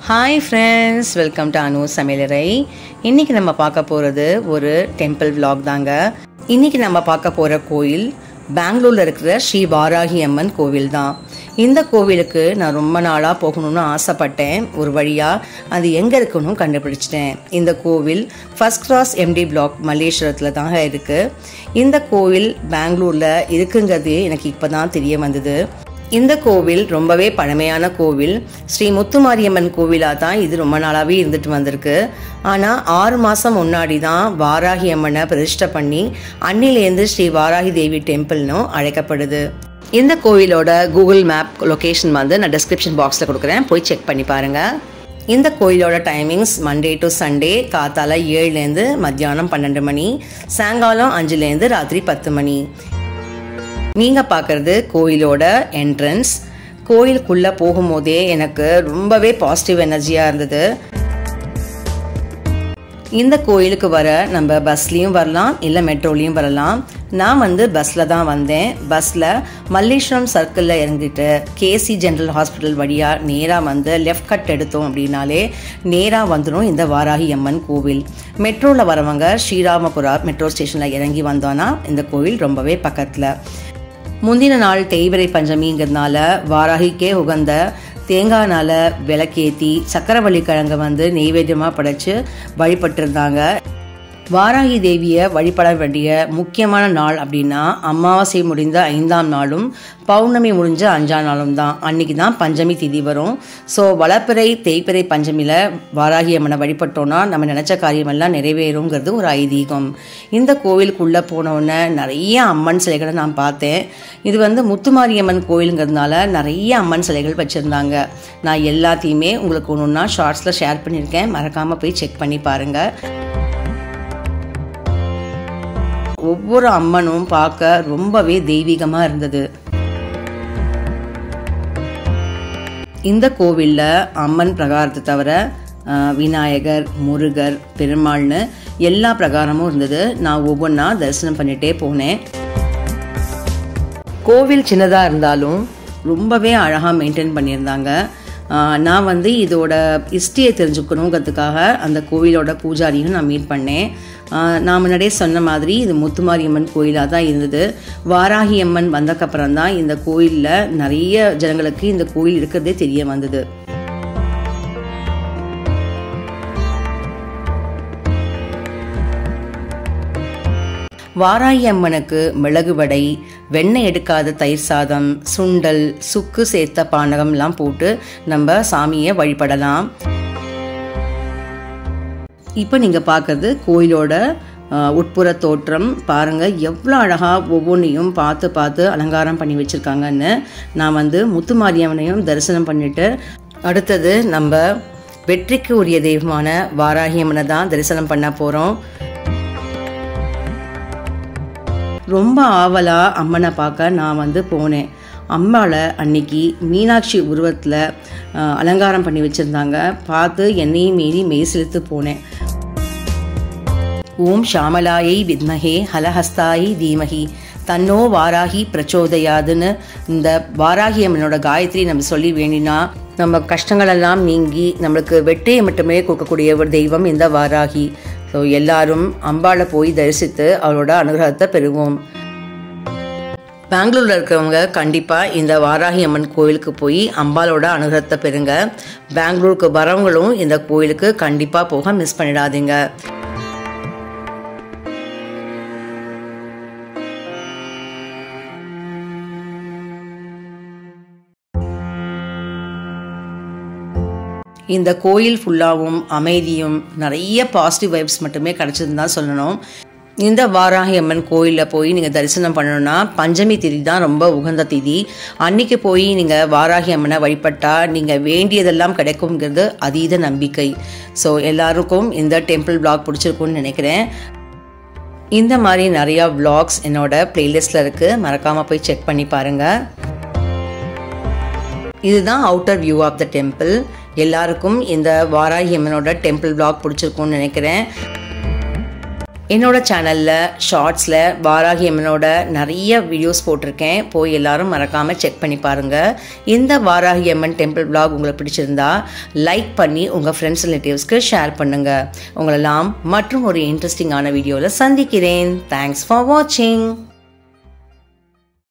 hi friends welcome to Anu சமையலறை இன்னைக்கு நம்ம பார்க்க போகிறது ஒரு டெம்பிள் vlog தாங்க இன்னைக்கு நம்ம பார்க்க போகிற கோயில் பெங்களூரில் இருக்கிற ஸ்ரீ வாராகி அம்மன் கோவில் தான் இந்த கோவிலுக்கு நான் ரொம்ப நாளாக போகணும்னு ஆசைப்பட்டேன் ஒரு வழியாக அது எங்கே இருக்குன்னு கண்டுபிடிச்சிட்டேன் இந்த கோவில் ஃபர்ஸ்ட் கிராஸ் எம்டி பிளாக் மல்லேஸ்வரத்தில் தாங்க இருக்குது இந்த கோவில் பெங்களூரில் இருக்குங்கிறது எனக்கு இப்போ தான் தெரிய வந்தது இந்த கோவில் ரொம்பவே பழமையான கோவில் ஸ்ரீ முத்துமாரியம்மன் கோவிலாக தான் இது ரொம்ப நாளாகவே இருந்துட்டு வந்திருக்கு ஆனால் ஆறு மாதம் முன்னாடி தான் வாராகி அம்மனை பிரதிஷ்டை பண்ணி அன்னிலேருந்து ஸ்ரீ வாராகி தேவி டெம்பிள்னும் அழைக்கப்படுது இந்த கோவிலோட கூகுள் மேப் லொகேஷன் வந்து நான் டிஸ்கிரிப்ஷன் பாக்ஸில் கொடுக்குறேன் போய் செக் பண்ணி பாருங்கள் இந்த கோயிலோட டைமிங்ஸ் மண்டே டு சண்டே காத்தால ஏழுலேருந்து மத்தியானம் பன்னெண்டு மணி சாயங்காலம் அஞ்சுலேருந்து ராத்திரி பத்து மணி நீங்கள் பார்க்குறது கோயிலோட என்ட்ரன்ஸ் கோயிலுக்குள்ளே போகும்போதே எனக்கு ரொம்பவே பாசிட்டிவ் எனர்ஜியாக இருந்தது இந்த கோயிலுக்கு வர நம்ம பஸ்லேயும் வரலாம் இல்லை மெட்ரோலையும் வரலாம் நான் வந்து பஸ்ஸில் தான் வந்தேன் பஸ்ஸில் மல்லேஸ்வரம் சர்க்கிளில் இறங்கிட்டு கேசி ஜென்ரல் ஹாஸ்பிட்டல் வழியாக நேராக வந்து லெஃப்ட் கட் எடுத்தோம் அப்படின்னாலே நேராக வந்துடும் இந்த வாராகி அம்மன் கோவில் மெட்ரோவில் வரவங்க ஸ்ரீராமபுரா மெட்ரோ ஸ்டேஷனில் இறங்கி வந்தோன்னா இந்த கோவில் ரொம்பவே பக்கத்தில் முந்தின நாள் தேய்பிரை பஞ்சமிங்கிறதுனால வாராகிக்கே உகந்த தேங்காய்னால விளக்கேற்றி சக்கரவள்ளி கிழங்க வந்து நெய்வேத்தியமாக படைச்சு வழிபட்டிருந்தாங்க வாராகி தேவியை வழிபட வேண்டிய முக்கியமான நாள் அப்படின்னா அமாவாசை முடிந்த ஐந்தாம் நாளும் பௌர்ணமி முடிஞ்ச அஞ்சாம் நாளும் தான் அன்னைக்கு தான் பஞ்சமி திதி வரும் ஸோ வளப்பிறை தேய்பிறை பஞ்சமியில் வாராகி அம்மனை வழிபட்டோன்னா நம்ம நினச்ச காரியமெல்லாம் நிறைவேறுங்கிறது ஒரு ஐதீகம் இந்த கோவிலுக்குள்ளே போனோடனே நிறைய அம்மன் சிலைகளை நான் பார்த்தேன் இது வந்து முத்துமாரியம்மன் கோவிலுங்கிறதுனால நிறைய அம்மன் சிலைகள் வச்சுருந்தாங்க நான் எல்லாத்தையுமே உங்களுக்கு ஒன்று ஒன்றா ஷார்ட்ஸில் ஷேர் பண்ணியிருக்கேன் மறக்காமல் போய் செக் பண்ணி பாருங்கள் ஒவ்வொரு அம்மனும் பார்க்க ரொம்பவே தெய்வீகமாக இருந்தது இந்த கோவிலில் அம்மன் பிரகாரத்தை தவிர அஹ், விநாயகர் முருகர் பெருமாள்னு எல்லா பிரகாரமும் இருந்தது நான் ஒவ்வொன்றா தரிசனம் பண்ணிட்டே போனேன் கோவில் சின்னதாக இருந்தாலும் ரொம்பவே அழகாக மெயின்டைன் பண்ணியிருந்தாங்க ஆஹ் நான் வந்து இதோட ஹிஸ்ட்ரியை தெரிஞ்சுக்கணுங்கிறதுக்காக அந்த கோவிலோட பூஜாரியும் நான் மீட் பண்ணேன் ஆஹ் நான் முன்னாடியே சொன்ன மாதிரி இது முத்துமாரியம்மன் கோயிலாக தான் இருந்தது வாராகி அம்மன் வந்தக்கப்புறம் தான் இந்த கோயிலில் நிறைய ஜனங்களுக்கு இந்த கோயில் இருக்கிறதே தெரிய வந்தது வாராகி அம்மனுக்கு மிளகு வடை வெண்ணெய் எடுக்காத தயிர் சாதம் சுண்டல் சுக்கு சேர்த்த பானகம்லாம் போட்டு நம்ம சாமியை வழிபடலாம் இப்போ நீங்கள் பார்க்குறது கோயிலோட அஹ், உட்புற தோற்றம் பாருங்கள் எவ்வளோ அழகாக ஒவ்வொன்றையும் பார்த்து பார்த்து அலங்காரம் பண்ணி வச்சுருக்காங்கன்னு நான் வந்து முத்துமாரியம்மனையும் தரிசனம் பண்ணிட்டு அடுத்தது நம்ம வெற்றிக்கு உரிய தெய்வமான வாராகி அம்மனை தான் தரிசனம் பண்ண போகிறோம் ரொம்ப ஆவலா அம்மனை பார்க்க நான் வந்து போனேன் அம்மாவை அன்னைக்கு மீனாட்சி உருவத்தில் அஹ், அலங்காரம் பண்ணி வச்சுருந்தாங்க பார்த்து என்னையும் மீறி மெய் செலுத்து போனேன் ஓம் ஷாமலாயை வித்மஹே ஹலஹஸ்தாயை தீமஹி தன்னோ வாராகி பிரச்சோதயாதுன்னு இந்த வாராகி அம்மனோட காயத்ரி நம்ம சொல்லி வேண்டினா நம்ம கஷ்டங்களெல்லாம் நீங்கி நம்மளுக்கு வெற்றியை மட்டுமே கொடுக்கக்கூடிய ஒரு தெய்வம் இந்த வாராகி ஸோ எல்லாரும் அம்பாளை போய் தரிசித்து அவளோட அனுகிரகத்தை பெறுவோம் பெங்களூரில் இருக்கிறவங்க கண்டிப்பாக இந்த வாராகி அம்மன் கோயிலுக்கு போய் அம்பாலோட அனுகிரகத்தை பெறுங்க பெங்களூருக்கு வரவங்களும் இந்த கோயிலுக்கு கண்டிப்பாக போக மிஸ் பண்ணிடாதீங்க இந்த கோயில் ஃபுல்லாகவும் அமைதியும் நிறைய பாசிட்டிவ் வைப்ஸ் மட்டுமே கிடச்சதுன்னு தான் சொல்லணும் இந்த வாராகி அம்மன் கோயிலில் போய் நீங்கள் தரிசனம் பண்ணணும்னா பஞ்சமி திதி தான் ரொம்ப உகந்த திதி அன்னைக்கு போய் நீங்கள் வாராகி அம்மனை வழிபட்டால் நீங்கள் வேண்டியதெல்லாம் கிடைக்குங்கிறது அதீத நம்பிக்கை ஸோ எல்லாருக்கும் இந்த டெம்பிள் பிளாக் பிடிச்சிருக்கும்னு நினைக்கிறேன் இந்த மாதிரி நிறையா vlogs என்னோட பிளேலிஸ்டில் இருக்குது மறக்காமல் போய் செக் பண்ணி பாருங்கள் இதுதான் outer view of the temple எல்லாருக்கும் இந்த வாராகி அம்மனோட டெம்பிள் vlog பிடிச்சிருக்கும்னு நினைக்கிறேன் என்னோட சேனலில் ஷார்ட்ஸில் வாராகி அம்மனோட நிறைய வீடியோஸ் போட்டிருக்கேன் போய் எல்லாரும் மறக்காமல் செக் பண்ணி பாருங்கள் இந்த வாராகி அம்மன் டெம்பிள் vlog உங்களுக்கு பிடிச்சிருந்தா லைக் பண்ணி உங்கள் ஃப்ரெண்ட்ஸ் ரிலேட்டிவ்ஸ்க்கு ஷேர் பண்ணுங்கள் உங்களெல்லாம் மற்றும் ஒரு இன்ட்ரெஸ்டிங்கான வீடியோவில் சந்திக்கிறேன் தேங்க்ஸ் ஃபார் வாட்சிங்